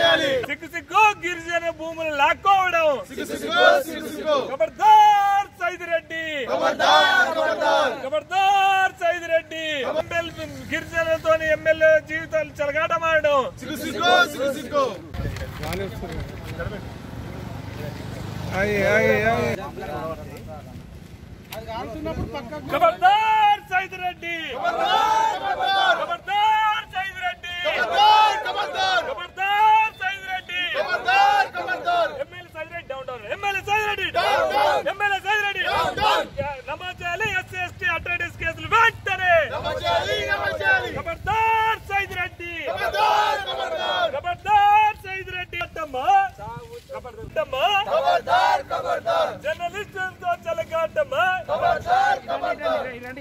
సిగ్గు సిగ్గు గిరిజన భూములు లాక్కోవడం సిగ్గు సిగ్గు సిగ్గు సిగ్గు ఖబర్దార్ సైదిరెడ్డి ఖబర్దార్ సైదిరెడ్డి ఎమ్మెల్యే గిరిజనులతో ఎమ్మెల్యే జీవితాలు చెలగాటమాడడం సిగ్గు సిగ్గు సిగ్గు సిగ్గు ఖబర్దార్ సైదిరెడ్డి ఖబర్దార్ సైదిరెడ్డి ఖబర్దార్ ఖబర్దార్ ఖబర్దార్ సైదిరెడ్డి ఖబర్దార్ ఖబర్దార్ MLA Saidireddy down down MLA Saidireddy down down. MLA Saidireddy down down. నమోదు చేయాలి ఎస్సీ ఎస్టీ అట్రాడిస్ కేసులు వెంటనే నమచేయాలి నమచేయాలి ఖబర్దార్ సైదిరెడ్డి ఖబర్దార్ ఖబర్దార్ ఖబర్దార్ సైదిరెడ్డి అడ్డమ్మా అడ్డమ్మా ఖబర్దార్ ఖబర్దార్ జర్నలిస్టులతో చెలగాటమ్మా ఖబర్దార్ ఖబర్దార్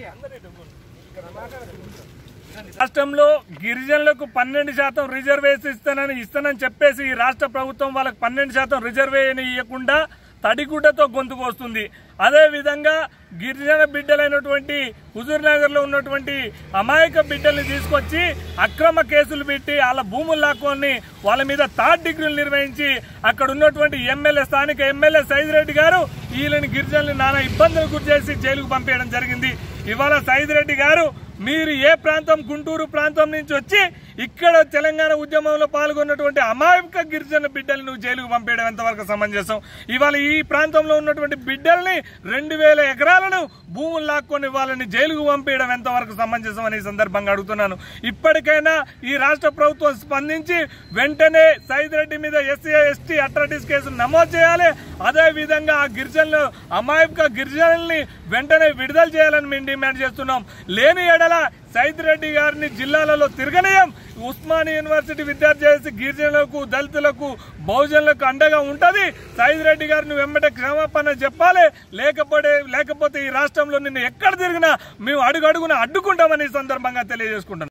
రాష్ట్రంలో గిరిజనులకు పన్నెండు శాతం రిజర్వేషన్ ఇస్తానని ఇస్తానని చెప్పేసి ఈ రాష్ట్ర ప్రభుత్వం వాళ్ళకి పన్నెండు శాతం రిజర్వేషన్ ఇవ్వకుండా తడిగుడ్డతో గొంతుకు వస్తుంది అదే విధంగా గిరిజన బిడ్డలైనటువంటి హుజూర్ నగర్ లో ఉన్నటువంటి అమాయక బిడ్డల్ని తీసుకొచ్చి అక్రమ కేసులు పెట్టి వాళ్ళ భూములు లాక్కొని వాళ్ళ మీద థర్డ్ డిగ్రీలు నిర్వహించి అక్కడ ఉన్నటువంటి ఎమ్మెల్యే స్థానిక ఎమ్మెల్యే సైదిరెడ్డి గారు వీళ్ళని గిరిజనులు నానా ఇబ్బందులు గురి చేసి జైలుకు పంపేయడం జరిగింది ఇవాళ సైదిరెడ్డి గారు మీరు ఏ ప్రాంతం గుంటూరు ప్రాంతం నుంచి వచ్చి ఇక్కడ తెలంగాణ ఉద్యమంలో పాల్గొన్నటువంటి అమాయక గిరిజన బిడ్డల్ని నువ్వు జైలుకు పంపేయడం ఎంతవరకు సమంజసం ఇవాళ ఈ ప్రాంతంలో ఉన్నటువంటి బిడ్డల్ని రెండు వేల ఎకరాలను భూములు లాక్కొని వాళ్ళని జైలుకు పంపేయడం ఎంతవరకు సమంజసం అనే సందర్భంగా అడుగుతున్నాను ఇప్పటికైనా ఈ రాష్ట్ర ప్రభుత్వం స్పందించి వెంటనే సైద్ రెడ్డి మీద ఎస్సీ ఎస్టీ అట్రాటిస్ కేసులు నమోదు చేయాలి అదే విధంగా ఆ గిరిజనులు అమాయక గిరిజనుల్ని వెంటనే విడుదల చేయాలని మేము డిమాండ్ చేస్తున్నాం లేని ఎడల సైద్ రెడ్డి గారిని జిల్లాలలో తిరగనీయం ఉస్మానియా యూనివర్సిటీ విద్యార్థి చేసి గిరిజనులకు దళితులకు బహుజనులకు అండగా ఉంటది సైద్ రెడ్డి గారిని వెంబట క్షమాపణ చెప్పాలి లేకపోతే లేకపోతే ఈ రాష్ట్రంలో నిన్ను ఎక్కడ తిరిగినా మేము అడుగు అడుగున అడ్డుకుంటామని ఈ సందర్భంగా తెలియజేసుకుంటున్నాం